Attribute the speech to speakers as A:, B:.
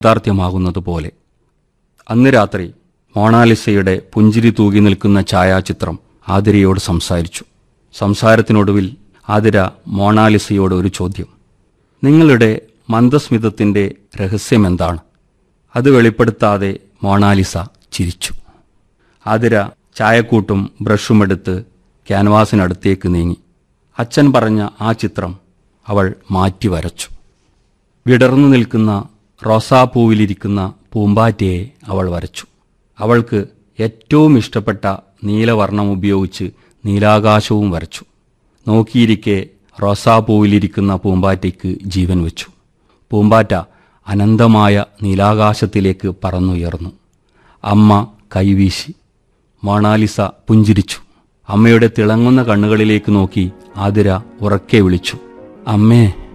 A: യാഥാർത്ഥ്യമാകുന്നതുപോലെ അന്ന് രാത്രി മോണാലിസയുടെ പുഞ്ചിരി തൂകി നിൽക്കുന്ന ഛായാചിത്രം ആതിരയോട് സംസാരിച്ചു സംസാരത്തിനൊടുവിൽ ആതിര മോണാലിസയോട് ഒരു ചോദ്യം നിങ്ങളുടെ മന്ദസ്മിതത്തിന്റെ രഹസ്യമെന്താണ് അത് വെളിപ്പെടുത്താതെ മോണാലിസ ചിരിച്ചു ആതിര ചായക്കൂട്ടും ബ്രഷുമെടുത്ത് ക്യാൻവാസിനടുത്തേക്ക് നീങ്ങി അച്ഛൻ പറഞ്ഞ ആ ചിത്രം അവൾ മാറ്റി വരച്ചു വിടർന്നു നിൽക്കുന്ന റോസാപ്പൂവിലിരിക്കുന്ന പൂമ്പാറ്റയെ അവൾ വരച്ചു അവൾക്ക് ഏറ്റവും ഇഷ്ടപ്പെട്ട നീലവർണ്ണം ഉപയോഗിച്ച് നീലാകാശവും വരച്ചു നോക്കിയിരിക്കെ റോസാപ്പൂവിലിരിക്കുന്ന പൂമ്പാറ്റയ്ക്ക് ജീവൻ വെച്ചു പൂമ്പാറ്റ അനന്തമായ നീലാകാശത്തിലേക്ക് പറന്നുയർന്നു അമ്മ കൈവീശി മൊണാലിസ പുഞ്ചിരിച്ചു അമ്മയുടെ തിളങ്ങുന്ന കണ്ണുകളിലേക്ക് നോക്കി ആതിര ഉറക്കെ വിളിച്ചു അമ്മേ